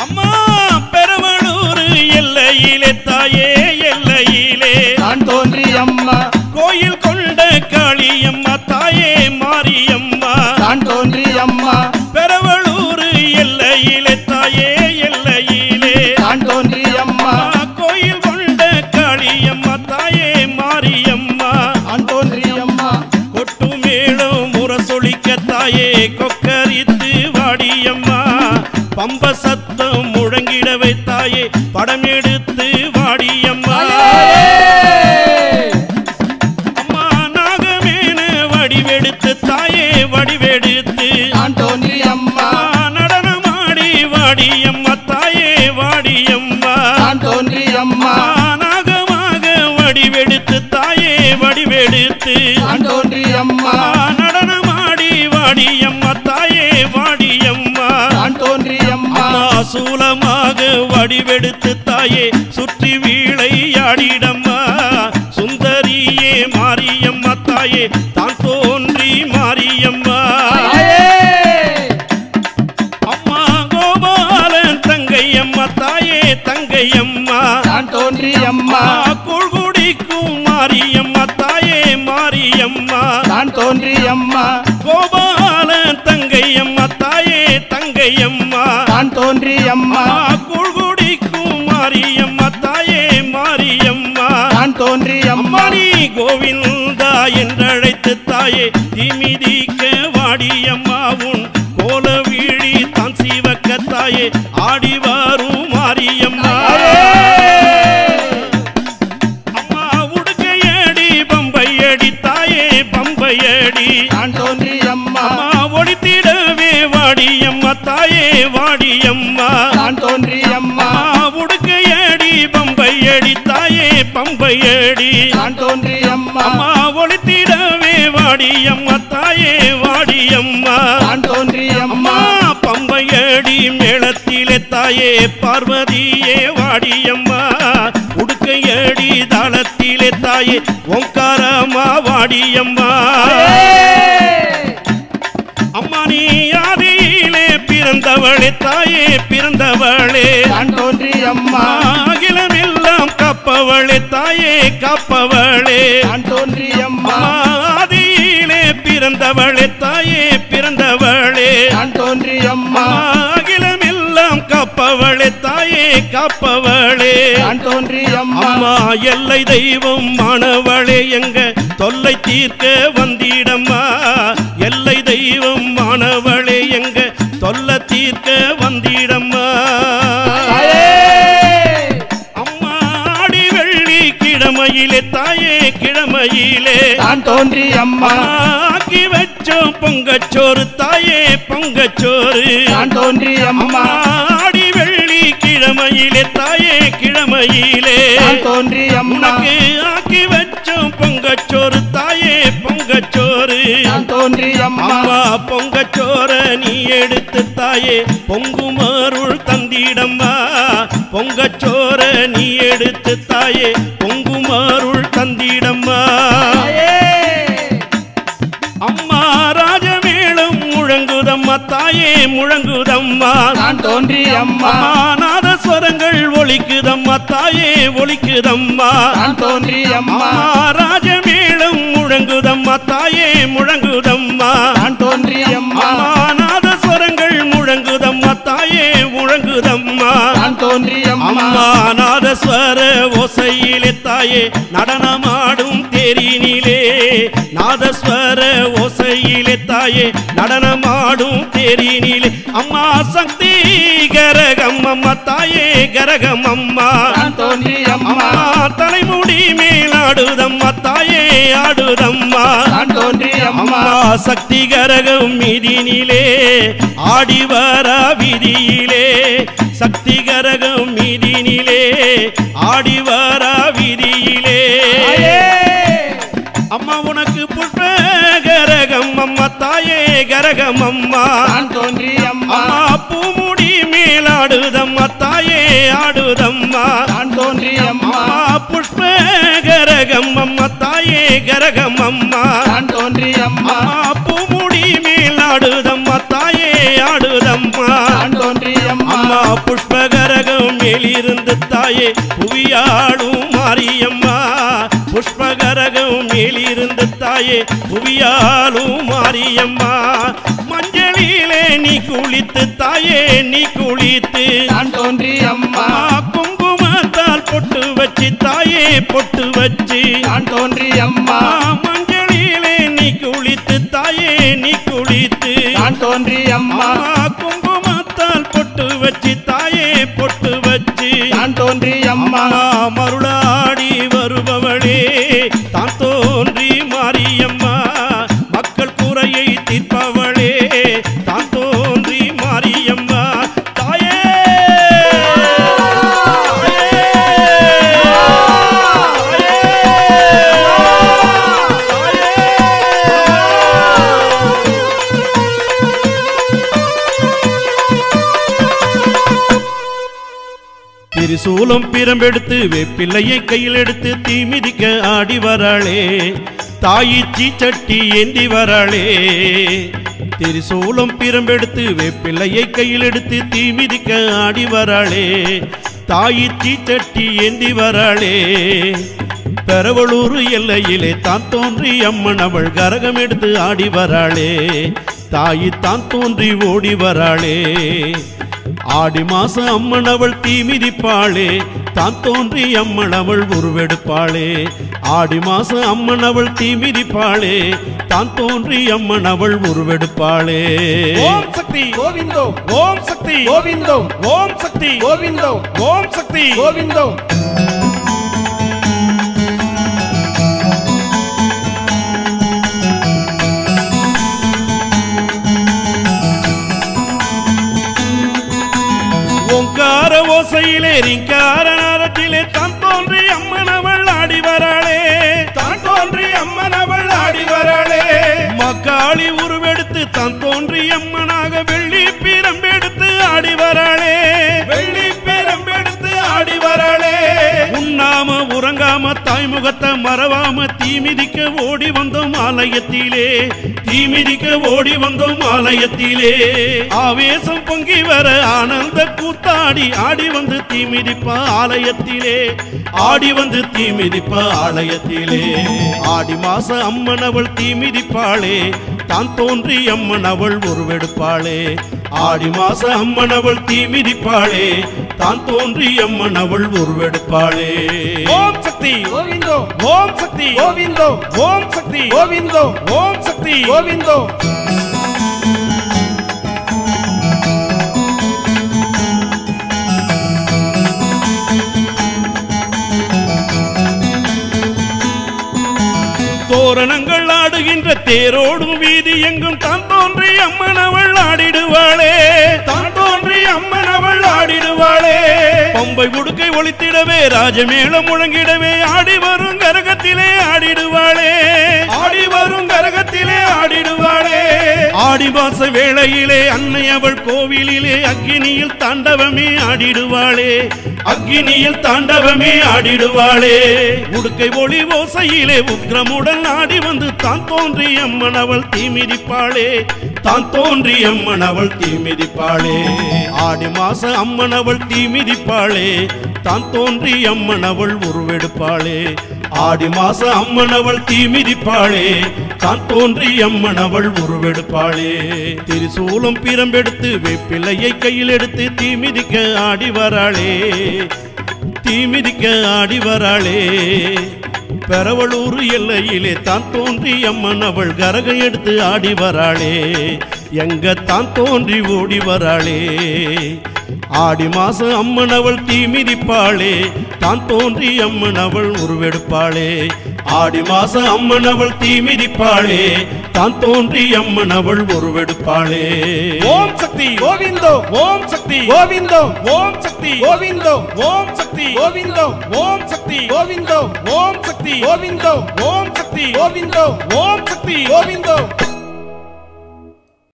அம்மா பெருமளூர் எல்லையிலே தாயே எல்லையிலே தான் தோன்றி அம்மா கோயில் கொண்ட காளியம்மா தாயே மாரியம்மா தான் தோன்றி அம்மா பெருவளூர் எல்லையிலே தாயே எல்லையிலே தான் தோன்றி அம்மா அம்மா, கோயில் கொண்ட காளியம்மா தாயே மாரியம்மா தான் தோன்றி அம்மா கொட்டு மேளம் முரசொலிக்க தாயே கொக்கரித்து வாடியம்மா பம்ப சத்தம் முழங்கிட வைத்தாயே படம் எடுத்து வாடியம்மா அம்மா நாகமேன வடிவெடுத்து தாயே வடிவெடுத்து தான் தோன்றி அம்மா அம்மா நடனமாடி வாடியம்மா தாயே வாடியம்மா தான் தோன்றி அம்மா நாகமாக வடிவெடுத்து தாயே வடிவெடுத்து தான் தோன்றி அம்மா நடனமாடி வாடியம்மா தாயே வாடியம்மா தான் தோன்றி அம்மா அம்மா சூலமாக வடிவெடுத்து தாயே சுற்றி வீழையாடிடம்மா சுந்தரியே மாரியம்மா தாயே தான் தோன்றி மாரியம்மா அம்மா கோபாலன் தங்கையம்மா தாயே தங்கையம்மா தான் தோன்றி அம்மா குழ்குடிக்கும் மாரியம்மா தாயே மாரியம்மா தான் தோன்றி அம்மா கோபாலன் தங்கையம்மா தாயே தங்கையம்மா தான் தோன்றி அம்மா குழ்குடிக்கும் மாரியம்மா தாயே மாரியம்மா தான் தோன்றி அம்மா அம்மாடி கோவிந்தா என்றழைத்து தாயே திமிதிக்க வாடியம்மா உன் கோல வீழி தான் சிவக்க தாயே ஆடி வரும் மாரியம்மா அம்மா உடுக்கையடி பம்பையடி தாயே பம்பையடி தான் தோன்றி அம்மா அம்மா ஒளித்திடவே வாடியம்மா தாயே வாடியம்மா தான் தோன்றி அம்மா அம்மா உடுக்கையடி பம்பையடி தாயே பம்பையடி தான் தோன்றி அம்மா அம்மா ஒளித்திடவே வாடியம்மா தாயே வாடியம்மா தான் தோன்றி அம்மா அம்மா பம்பையடி மேளத்திலே தாயே பார்வதியே வாடியம்மா உடுக்கையடி தாளத்திலே தாயே ஓங்காரமா வாடியம்மா அம்மா நீ ஆதியிலே பிறந்தவளே தாயே பிறந்தவளே தான் தோன்றி அம்மா அகிலமெல்லாம் காப்பவளே தாயே காப்பவளே தான் தோன்றி அம்மா ஆதியிலே பிறந்தவளே தாயே பிறந்தவளே தான் தோன்றி அம்மா அகிலமெல்லாம் காப்பவளே தாயே காப்பவளே தான் தோன்றி அம்மா அம்மா எல்லை தெய்வம் மாணவளே எங்க தொல்லை தீர்க்க வந்திடம்மா எல்லை தெய்வம் மாணவளே எங்க தொல்லை தீர்க்க வந்திடம்மா அம்மா ஆடி வெள்ளி கிழமையிலே தாயே கிழமையிலே தான் தோன்றி அம்மா ஆக்கி வச்சோம் பொங்கச்சோறு தாயே பொங்கச்சோறு தான் தோன்றி அம்மா ஆடி வெள்ளி கிழமையிலே தாயே கிழமையிலே தான் தோன்றி அம்மா உனக்கு ஆக்கி வச்சோம் பொங்கச்சோறு தாயே பொங்கச்சோறு தான் தோன்றி அம்மா அம்மா பொங்கச்சோற நீ எடுத்து தாயே பொங்குமருள் தந்திடம்மா பொங்கச்சோற நீ எடுத்து தாயே பொங்குமருள் தந்திடம்மா அம்மா ராஜமேளம் முழங்குதம்மா தாயே முழங்குதம்மா தான் தோன்றி அம்மா அம்மா நாதஸ்வரங்கள் ஒலிக்குதம்மா தாயே ஒலிக்குதம்மா தான் தோன்றி அம்மா அம்மா ராஜமேளம் முழங்குதம்மா தாயே முழங்குதம்மா தான் தோன்றி அம்மா அம்மா நாதஸ்வரங்கள் முழங்குதம்மா தாயே முழங்குதம்மா தான் தோன்றி அம்மா அம்மா நாதஸ்வர ஓசையிலே தாயே நடனமாடும் தேரினிலே நாதஸ்வர ஓசையிலே தாயே நடனமாடும் தேரினிலே அம்மா சக்தி கரகம் அம்மா தாயே கரகம் அம்மா தான் தோன்றி அம்மா அம்மா தலைமுடி மேலாடுதம்மா தாயே ஆடுதம்மா தான் தோன்றி அம்மா அம்மா சக்தி கரகம் மீதினிலே ஆடி வர வீதியிலே சக்தி கரகம் மீதினிலே ஆடி வர வீதியிலே அம்மா உனக்கு புஷ்ப கரகம் அம்மா தாயே கரகம் அம்மா தான் தோன்றி அம்மா அம்மா பூமுடி மேலாடுதம்மா தாயே ஆடுதம்மா தான் தோன்றி அம்மா அம்மா புஷ்ப கரகம் அம்மா தாயே கரகம் அம்மா தான் தோன்றி அம்மா அம்மா பூமுடி மேலாடுதம்மா தாயே ஆடுதம்மா தான் தோன்றி அம்மா அம்மா அம்மா புஷ்பகரகம் மேலிருந்து தாயே புவியாளும் மாரியம்மா புஷ்பகரகம் மேலிருந்து தாயே புவியாளும் மாரியம்மா மஞ்சளிலே நீ குளித்து தாயே நீ குளித்து தான் தோன்றி அம்மா அம்மா குங்குமத்தால் பொட்டு வச்சு தாயே பொட்டு வச்சு தான் தோன்றி அம்மா அம்மா மஞ்சளிலே நீ குளித்து தாயே நீ குளித்து தான் தோன்றி அம்மா அம்மா குங்குமத்தால் பொட்டு வச்சு தாயே பொட்டு வச்சு தான் தோன்றி அம்மா அம்மா மருளாடி வருபவளே தான் தோன்றி மாரியம்மா மக்கள் குறையை தீர்ப்பவளே தான் தோன்றி மாரியம்மா தாயே திரிசூலம் பிரம்பெடுத்து வேப்பிள்ளையை கையில் எடுத்து தீமிதிக்க ஆடி வராளே தாயிச்சி சட்டி ஏந்தி வராளே திரிசூலம் பிரம்பெடுத்து வேப்பிள்ளையை கையில் எடுத்து தீமிதிக்க ஆடி வராளே தாயிச்சி சட்டி ஏந்தி வராளே பெரவலூர் எல்லையிலே தான் தோன்றி அம்மன் அவள் கரகம் எடுத்து ஆடி வராளே தாயி தான் தோன்றி ஓடி வராளே ஆடி மாசம் அம்மன் அவள் தீ மிதிப்பாளே தான் தோன்றி அம்மன் அவள் உருவெடுப்பாளே ஆடி மாசம் அம்மன் அவள் தீ மிதிப்பாளே தான் தோன்றி அம்மன் அவள் உருவெடுப்பாளே ஓம் சக்தி கோவிந்தோ ஓம் சக்தி கோவிந்தோ ஓம் சக்தி கோவிந்தோ ஓம் சக்தி கோவிந்தோ ஓங்கார ஓசையிலே ரிங்கார நாரத்திலே தான் தோன்றி அம்மன் அவள் ஆடி வராளே தான் தோன்றி அம்மன் அவள் ஆடி வராளே மக்காளி உருவெடுத்து தான் தோன்றி அம்மனாக வெள்ளி பீரம்பெடுத்து ஆடி வராளே வெள்ளி பேரம்பெடுத்து ஆடி வராளே உண்ணாம உறங்காம தாய்முகத்தை மறவாம தீமிதிக்க ஓடி வந்தோம் ஆலயத்திலே தீமிதிக்க ஓடி வந்தோம் ஆலயத்திலே ஆவேசம் பொங்கி வர ஆனந்த கூத்தாடி ஆடி வந்து தீமிதிப்பா ஆலயத்திலே ஆடி வந்து தீமிதிப்பா ஆலயத்திலே ஆடி மாச அம்மன் அவள் தீமிதிப்பாளே தான் தோன்றி அம்மன் அவள் உருவெடுப்பாளே ஆடி மாச அம்மன் அவள் தீமிதிப்பாளே தான் தோன்றி அம்மன் அவள் உருவெடுப்பாளே ஓம் சக்தி கோவிந்தோ ஓம் சக்தி கோவிந்தோ ஓம் சக்தி கோவிந்தோ ஓம் சக்தி கோவிந்தோ தோரணங்கள் ஆடுகின்ற தேரோடும் வீதி எங்கும் தான் தோன்றி அம்மன் அவள் ஆடிடுவாளே தான் தோன்றி அம்மன் அவள் ஆடிடுவாளே பம்பை உடுக்கை ஒளித்திடவே ராஜமேளம் முழங்கிடவே ஆடி வரும் கரகத்திலே ஆடிடுவாளே ஆடி வரும் கரகத்திலே ஆடிடுவாளே ஆடி மாச வேளையிலே அன்னை அவள் கோவிலிலே அக்கினியில் தாண்டவமே ஆடிடுவாளே அக்கினியில் தாண்டவமே ஆடிடுவாளே உடுக்கை ஒளி ஓசையிலே உக்ரமுடன் ஆடி வந்து தான் தோன்றி அம்மன் அவள் தீமிதிப்பாளே தான் தோன்றி அம்மன் அவள் தீமிதிப்பாளே ஆடி மாச அம்மன் அவள் தீமிதிப்பாளே தான் தோன்றி அம்மன் அவள் உருவெடுப்பாளே ஆடி மாச அம்மன் அவள் தீமிதிப்பாளே தான் தோன்றி அம்மன் அவள் உருவெடுப்பாளே திரிசூலம் பிரம்பெடுத்து வேப்பிள்ளையை கையில் எடுத்து தீமிதிக்க ஆடி வராளே தீமிதிக்க ஆடி வராளே பெரவலூர் எல்லையிலே தான் தோன்றி அம்மன் அவள் கரகை எடுத்து ஆடி வராளே எங்க தான் தோன்றி ஓடி வராளே ஆடி மாசம் அம்மன் அவள் தீ மிதிப்பாளே தான் தோன்றி அம்மன் அவள் உருவெடுப்பாளே ஆடி மாசம் அம்மன் அவள் தீ மிதிப்பாளே தான் தோன்றி அம்மன் அவள் உருவெடுப்பாளே ஓம் சக்தி கோவிந்தோ ஓம் சக்தி கோவிந்தோ ஓம் சக்தி கோவிந்தோ ஓம் சக்தி கோவிந்தோ ஓம் சக்தி கோவிந்தோ ஓம் சக்தி கோவிந்தோ ஓம் சக்தி கோவிந்தோ ஓம் சக்தி கோவிந்தோ